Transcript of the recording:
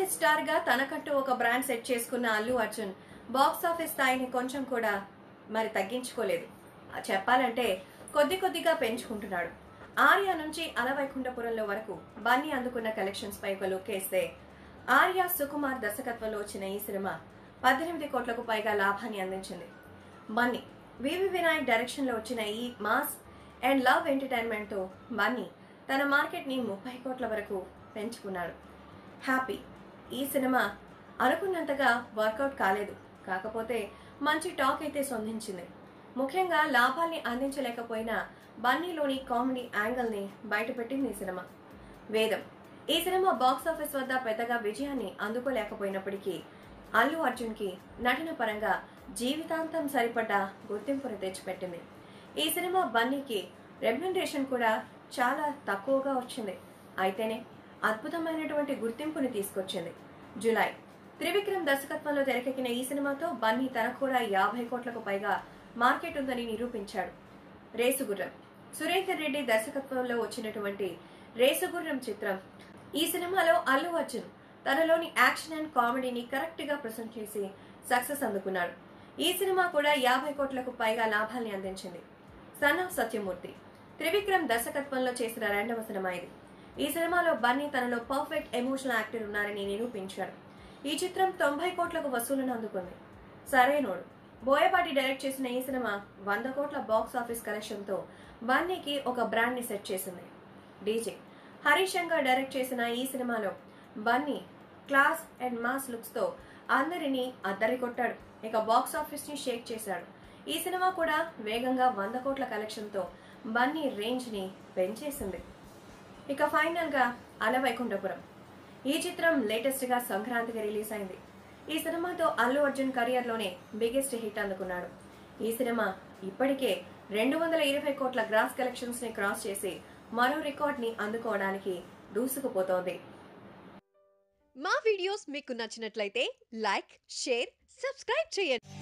unit star గా తనకంటూ ఒక బ్రాండ్ సెట్ చేసుకున్న అల్లు అర్జున్ బాక్స్ ఆఫీస్ స్థాయిని కొంచెం కూడా మరి తగ్గించుకోలేదు ఆ చెప్పాలంటే కొద్ది కొద్దిగా పెంచుకుంటున్నాడు ఆర్య నుంచి అలవైకుంఠపురంలో వరకు బన్నీ అందుకున్న కలెక్షన్స్ పై ఒక లుక్ వేస్తే ఆర్య సుకుమార్ దర్శకత్వంలో వచ్చిన ఈ సినిమా పద్దెనిమిది కోట్లకు పైగా లాభాన్ని అందించింది బన్నీ వివి వినాయక్ డైరెక్షన్ లో వచ్చిన ఈ మాస్ అండ్ లవ్ ఎంటర్టైన్మెంట్ తో బన్నీ తన మార్కెట్ ని ముప్పై కోట్ల వరకు పెంచుకున్నాడు హ్యాపీ ఈ సినిమా అనుకున్నంతగా వర్కౌట్ కాలేదు కాకపోతే మంచి టాక్ అయితే సొందించింది ముఖ్యంగా లాభాల్ని అందించలేకపోయినా బన్నీలోని కామెడీ యాంగిల్ ని బయటపెట్టింది ఈ సినిమా వేదం ఈ సినిమా బాక్స్ ఆఫీస్ వద్ద పెద్దగా విజయాన్ని అందుకోలేకపోయినప్పటికీ అల్లు అర్జున్ కి నటన పరంగా జీవితాంతం సరిపడ్డ గుర్తింపును తెచ్చిపెట్టింది ఈ సినిమా బన్నీకి రెమ్యునరేషన్ కూడా చాలా తక్కువగా వచ్చింది అయితేనే అద్భుతమైనటువంటి గుర్తింపుని తీసుకొచ్చింది జులై త్రివిక్రమ్ దర్శకత్వంలో తెరకెక్కిన ఈ సినిమాతో బన్నీ తనకు కూడా యాభై కోట్లకు పైగా మార్కెట్ ఉందని నిరూపించాడు రేసుగుర్రం సురేందర్ రెడ్డి దర్శకత్వంలో వచ్చినటువంటి రేసుగుర్రం చిత్రం ఈ సినిమాలో అల్లు అర్జున్ తనలోని యాక్షన్ అండ్ కామెడీని కరెక్ట్ గా ప్రజెంట్ చేసి సక్సెస్ అందుకున్నాడు ఈ సినిమా కూడా యాభై కోట్లకు పైగా లాభాల్ని అందించింది సన్ ఆఫ్ సత్యమూర్తి త్రివిక్రమ్ దర్శకత్వంలో చేసిన రెండవ సినిమా ఇది ఈ సినిమాలో బన్నీ తనలో పర్ఫెక్ట్ ఎమోషనల్ యాక్టర్ ఉన్నారని నిరూపించాడు ఈ చిత్రం తొంభై కోట్లకు వసూలను అందుకుంది సరైనోడు బోయపాటి డైరెక్ట్ చేసిన ఈ సినిమా వంద కోట్ల బాక్స్ ఆఫీస్ కలెక్షన్ తో బన్నీకి ఒక బ్రాండ్ ని సెట్ చేసింది డీజే హరీష్ శంకర్ డైరెక్ట్ చేసిన ఈ సినిమాలో Bunny class and mass looks తో అందరినీ అద్దరి కొట్టాడు ఇక బాక్స్ ఆఫీస్ ని షేక్ చేశాడు ఈ సినిమా కూడా వేగంగా వంద కోట్ల కలెక్షన్ తో బన్నీ రేంజ్ ని పెంచేసింది ఇక ఫైనల్ గా అలవైకుంఠపురం ఈ చిత్రం లేటెస్ట్ గా సంక్రాంతికి రిలీజ్ అయింది ఈ సినిమాతో అల్లు అర్జున్ కెరియర్ లోనే బిగ్గెస్ట్ హిట్ అందుకున్నాడు ఈ సినిమా ఇప్పటికే రెండు వందల ఇరవై కోట్ల గ్రాస్ కలెక్షన్స్ ని క్రాస్ చేసి మరో రికార్డ్ ని అందుకోవడానికి దూసుకుపోతోంది మా వీడియోస్ మీకు నచ్చినట్లయితే లైక్ షేర్ సబ్స్క్రైబ్ చేయండి